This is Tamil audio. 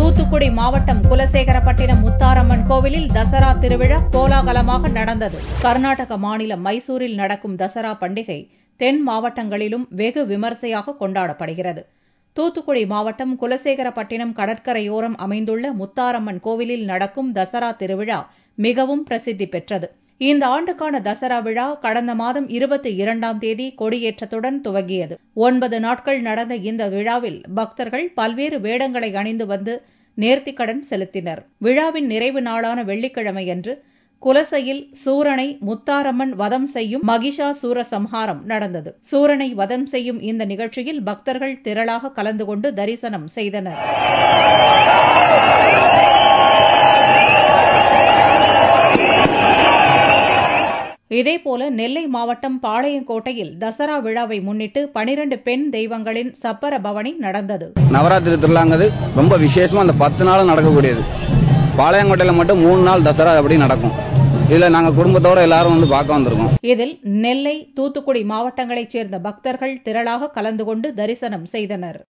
தூத்துக்குடி மாவட்டம் குலசேகரப்பட்டினம் முத்தாரம்மன் கோவிலில் தசரா திருவிழா கோலாகலமாக நடந்தது கர்நாடக மாநிலம் மைசூரில் நடக்கும் தசரா பண்டிகை தென் மாவட்டங்களிலும் வெகு விமரிசையாக கொண்டாடப்படுகிறது தூத்துக்குடி மாவட்டம் குலசேகரப்பட்டினம் கடற்கரையோரம் அமைந்துள்ள முத்தாரம்மன் கோவிலில் நடக்கும் தசரா திருவிழா மிகவும் பிரசித்தி பெற்றது இந்த ஆண்டுக்கான தசரா விழா கடந்த மாதம் இருபத்தி இரண்டாம் தேதி கொடியேற்றத்துடன் துவங்கியது ஒன்பது நாட்கள் நடந்த இந்த விழாவில் பக்தர்கள் பல்வேறு வேடங்களை அணிந்து வந்து நேர்த்திக்கடன் செலுத்தினர் விழாவின் நிறைவு நாளான வெள்ளிக்கிழமையன்று குலசையில் சூரனை முத்தாரம்மன் வதம் செய்யும் மகிஷா சூர சம்ஹாரம் நடந்தது சூரனை வதம் செய்யும் இந்த நிகழ்ச்சியில் பக்தர்கள் திரளாக கலந்து கொண்டு தரிசனம் செய்தனர் இதேபோல நெல்லை மாவட்டம் பாளையங்கோட்டையில் தசரா விழாவை முன்னிட்டு பனிரண்டு பெண் தெய்வங்களின் சப்பர பவனி நடந்தது நவராத்திரி திருவிழாங்கிறது ரொம்ப விசேஷமா அந்த பத்து நாளும் நடக்கக்கூடியது பாளையங்கோட்டையில மட்டும் மூணு நாள் தசரா அப்படி நடக்கும் இதுல நாங்க குடும்பத்தோட எல்லாரும் வந்து பார்க்க வந்திருக்கோம் இதில் நெல்லை தூத்துக்குடி மாவட்டங்களைச் சேர்ந்த பக்தர்கள் திரளாக கலந்து கொண்டு தரிசனம் செய்தனர்